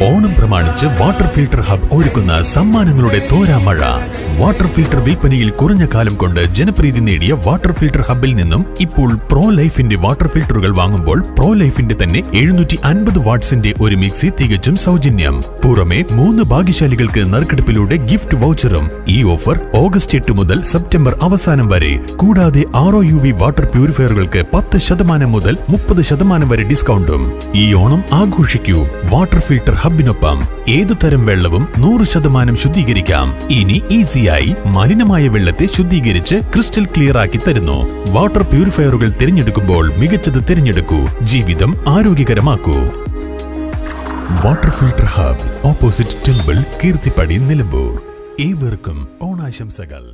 ഓണം പ്രമാണിച്ച് water filter hub ഒരുക്കുന്ന സമ്മാനങ്ങളുടെ തോരാമഴ water filter വിൽപ്പനയിൽ കുറഞ്ഞ കാലം കൊണ്ട് ജനപ്രീതി നേടിയ വാട്ടർ ഫിൽട്ടർ ഹബിൽ നിന്നും ഇപ്പോൾ പ്രോ ലൈഫിന്റെ വാട്ടർ ഫിൽട്ടറുകൾ വാങ്ങുമ്പോൾ പ്രോ ലൈഫിന്റെ തന്നെ എഴുന്നൂറ്റി അൻപത് വാട്ട്സിന്റെ ഒരു മിക്സി തികച്ചും സൗജന്യം പുറമെ മൂന്ന് ഭാഗ്യശാലികൾക്ക് നറുക്കെടുപ്പിലൂടെ ഗിഫ്റ്റ് വൗച്ചറും ഈ ഓഫർ ഓഗസ്റ്റ് എട്ട് മുതൽ സെപ്റ്റംബർ അവസാനം വരെ കൂടാതെ R O U V water പ്യൂരിഫയറുകൾക്ക് പത്ത് ശതമാനം മുതൽ മുപ്പത് ശതമാനം വരെ ഡിസ്കൗണ്ടും ഈ ഓണം ആഘോഷിക്കൂ വാട്ടർ ഫിൽട്ടർ ഹബിനൊപ്പം ഏതു തരം വെള്ളവും നൂറ് ശതമാനം ശുദ്ധീകരിക്കാം ഇനി ഈസിയായി മലിനമായ വെള്ളത്തെ ശുദ്ധീകരിച്ച് ക്രിസ്റ്റൽ ക്ലിയർ ആക്കി തരുന്നു വാട്ടർ പ്യൂരിഫയറുകൾ തിരഞ്ഞെടുക്കുമ്പോൾ മികച്ചത് തിരഞ്ഞെടുക്കൂ ജീവിതം ആരോഗ്യകരമാക്കൂ water filter hub opposite temple Keerthippadi Nilambur ഏവർക്കും ഓണാശംസകൾ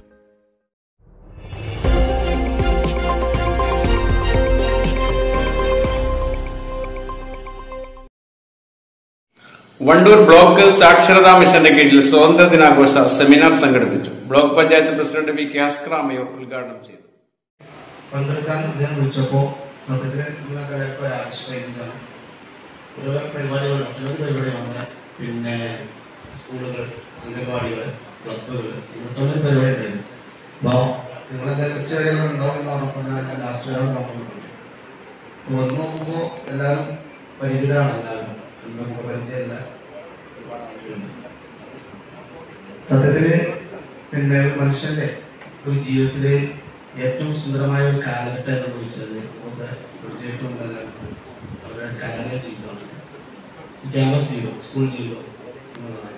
വണ്ടൂർ ബ്ലോക്ക് സാക്ഷരതാ മിഷന്റെ കീഴിൽ സ്വാതന്ത്ര്യ ദിനാഘോഷ സെമിനാർ സംഘടിപ്പിച്ചു block panchayat president V K ഹസ്ക്രാമയൂർ ഉദ്ഘാടനം ചെയ്തു പങ്കെടുക്കാൻ അദ്ദേഹം വിളിച്ചപ്പോൾ സത്യത്തിൽ ഇതിനൊക്കെ ഇപ്പോൾ ഒരാവശ്യമായിരുന്നതാണ് ഒരുപാട് പരിപാടികൾ ഒട്ടനവധി പരിപാടി വന്ന പിന്നെ സ്കൂളുകൾ അംഗൻവാടികൾ ക്ലബുകൾ ഒട്ടനവധി പരിപാടി ഉണ്ടായിരുന്നു അപ്പോൾ നിങ്ങളെന്തായാലും ഉച്ച വരെ ഇവിടെ ഉണ്ടാവും എന്ന് പറഞ്ഞപ്പോൾ ഞാൻ ലാസ്റ്റ് വരെ നോക്കുന്നുണ്ട് അപ്പോൾ വന്ന് നോക്കുമ്പോൾ എല്ലാവരും പരിചിതരാണ് എല്ലാവരും നമുക്ക് പരിചയമില്ല ഒരുപാട് ആളുകളുണ്ട് സത്യത്തില് പിന്നെ ഒരു മനുഷ്യന്റെ ഒരു ജീവിതത്തിലെ ഏറ്റവും സുന്ദരമായ ഒരു കാലഘട്ടം എന്ന് ചോദിച്ചത് നമുക്ക് തീർച്ചയായിട്ടും എല്ലാവർക്കും അവരുടെ കലാലയ ജീവിതമാണ് ക്യാമ്പസ് ജീവിതം സ്കൂൾ ജീവിതം എന്നുള്ളതാണ്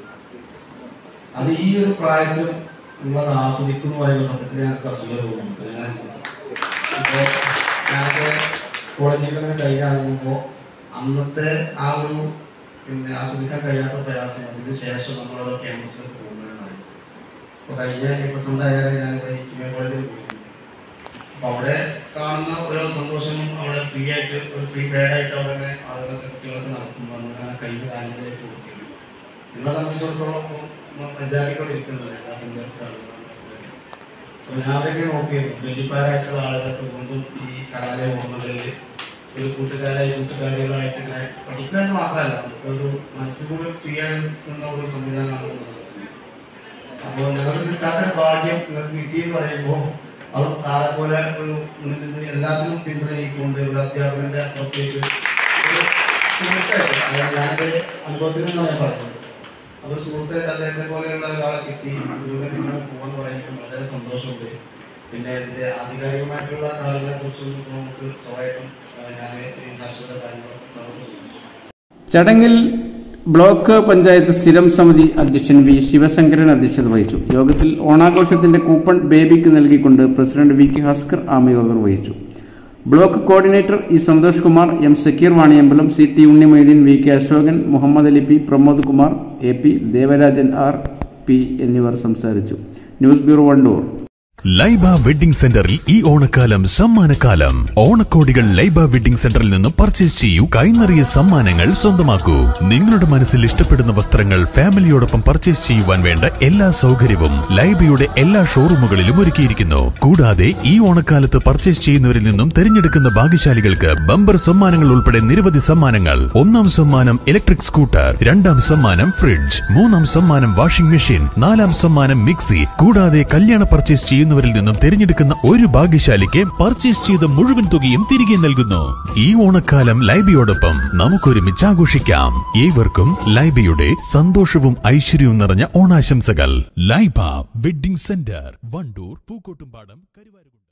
അത് ഈ ഒരു പ്രായത്തിൽ നിങ്ങളത് ആസ്വദിക്കുന്നു പറയുന്ന സത്യത്തിൽ ഞങ്ങൾക്ക് അസുഖം തോന്നുന്നുണ്ട് ഞാൻ ഇപ്പോൾ ഞാനൊക്കെ കോളേജ് ജീവിതം കഴിഞ്ഞിറങ്ങുമ്പോൾ അന്നത്തെ ആ ഒരു പിന്നെ ആസ്വദിക്കാൻ കഴിയാത്ത പ്രയാസം അതിന് ശേഷം നമ്മൾ ഓരോ ക്യാമ്പസിലേക്ക് പോകുമ്പോഴാണ് അപ്പോൾ കഴിഞ്ഞ പ്രസന്റ് ആയാലും ഞാൻ ഇവിടെ ഇക്മേ കോളേജിൽ പോയിരുന്നു അപ്പൊ അവിടെ കാണുന്ന ഓരോ സന്തോഷവും അവിടെ ഫ്രീ ആയിട്ട് ഒരു ഫ്രീ ബേഡ് ആയിട്ട് അവിടെ തന്നെ ആളുകളൊക്കെ കുട്ടികളൊക്കെ നടത്തുമ്പോൾ അങ്ങനെ കയ്യിൽ കാലിലേക്ക് കൊടുക്കുന്നു നിങ്ങളെ സംബന്ധിച്ചിടത്തോളം ഇപ്പോൾ പഞ്ചായത്തിലൂടെ ഇരിക്കുന്നുണ്ട് എല്ലാ പഞ്ചായത്ത് ആളുകളും അപ്പൊ ഞാൻ അവിടെയൊക്കെ നോക്കിയിരുന്നു വെല്ലിപ്പാരായിട്ടുള്ള ആളുകളൊക്കെ വീണ്ടും ഈ കലാലയ ഓർമ്മകളിൽ ഒരു കൂട്ടുകാരായി കൂട്ടുകാരികളായിട്ട് ഇങ്ങനെ പഠിക്കുക എന്ന് മാത്രമല്ല നമുക്ക് ഒരു മനസ്സിലൂടെ ഫ്രീ ആയി നിൽക്കുന്ന ഒരു സംവിധാനമാണ് ഉള്ളത് അപ്പോൾ ഞങ്ങൾക്ക് കിട്ടാത്ത ഭാഗ്യം നിങ്ങൾക്ക് കിട്ടിയെന്ന് പറയുമ്പോൾ അത് സാറെ പോലെ ഒരു മുന്നിൽ നിന്ന് എല്ലാത്തിനും പിന്തുണയിക്കൊണ്ട് ഒരു അധ്യാപകന്റെ അപ്പുറത്തേക്ക് ഒരു സുഹൃത്തായിട്ട് അതായത് ഞാനെന്റെ അനുഭവത്തിൽ നിന്നാണ് ഞാൻ പറയുന്നത് അപ്പോൾ സുഹൃത്തായിട്ട് അദ്ദേഹത്തെ പോലെയുള്ള ഒരാളെ കിട്ടി ഇതിലൂടെ നിങ്ങൾ പോകാന്ന് പറയുമ്പോൾ വളരെ സന്തോഷമുണ്ട് പിന്നെ ഇതിന്റെ ആധികാരികമായിട്ടുള്ള കാര്യങ്ങളെ കുറിച്ച് നമുക്ക് സ്വാഭാവികം ഞാൻ ഈ സാക്ഷരത കാര്യങ്ങൾ സാറോട് ചോദിച്ചു ചടങ്ങിൽ ബ്ലോക്ക് പഞ്ചായത്ത് സ്ഥിരം സമിതി അധ്യക്ഷൻ വി ശിവശങ്കരൻ അധ്യക്ഷത വഹിച്ചു യോഗത്തിൽ ഓണാഘോഷത്തിന്റെ കൂപ്പൺ ബേബിക്ക് നൽകിക്കൊണ്ട് പ്രസിഡന്റ് വി കെ ഹസ്കർ ആമയോഗർ വഹിച്ചു block coordinator E Santhosh Kumar M Zakir Vaniyambalam C T Unnimoideen V K Ashokan Muhammad Ali P Pramod Kumar A P Devarajan R P എന്നിവർ സംസാരിച്ചു news bureau Wandoor Laiba wedding സെന്ററിൽ ഈ ഓണക്കാലം സമ്മാനക്കാലം ഓണക്കോടികൾ ലൈബ വെഡിംഗ് സെന്ററിൽ നിന്നും പർച്ചേസ് ചെയ്യൂ കൈനിറിയ സമ്മാനങ്ങൾ സ്വന്തമാക്കൂ നിങ്ങളുടെ മനസ്സിൽ ഇഷ്ടപ്പെടുന്ന വസ്ത്രങ്ങൾ ഫാമിലിയോടൊപ്പം പർച്ചേസ് ചെയ്യുവാൻ വേണ്ട എല്ലാ സൗകര്യവും ലൈബയുടെ എല്ലാ ഷോറൂമുകളിലും ഒരുക്കിയിരിക്കുന്നു കൂടാതെ ഈ ഓണക്കാലത്ത് പർച്ചേസ് ചെയ്യുന്നവരിൽ നിന്നും തിരഞ്ഞെടുക്കുന്ന ഭാഗ്യശാലികൾക്ക് ബമ്പർ സമ്മാനങ്ങൾ ഉൾപ്പെടെ നിരവധി സമ്മാനങ്ങൾ ഒന്നാം സമ്മാനം ഇലക്ട്രിക് സ്കൂട്ടർ രണ്ടാം സമ്മാനം ഫ്രിഡ്ജ് മൂന്നാം സമ്മാനം വാഷിംഗ് മെഷീൻ നാലാം സമ്മാനം മിക്സി കൂടാതെ കല്യാണ പർച്ചേസ് ചെയ്യുന്നവരിൽ നിന്നും തിരഞ്ഞെടുക്കുന്ന ഒരു ഭാഗ്യശാലിക്ക് പർച്ചേസ് ചെയ്ത മുഴുവൻ തുകയും തിരികെ നൽകുന്നു ഈ ഓണക്കാലം ലൈബിയോടൊപ്പം നമുക്കൊരുമിച്ച് ആഘോഷിക്കാം ഏവർക്കും ലൈബയുടെ സന്തോഷവും ഐശ്വര്യവും നിറഞ്ഞ ഓണാശംസകൾ ലൈബ വെഡിംഗ് സെന്റർ വണ്ടൂർ പൂക്കോട്ടുംപാടം കരുവാരുകുണ്ട്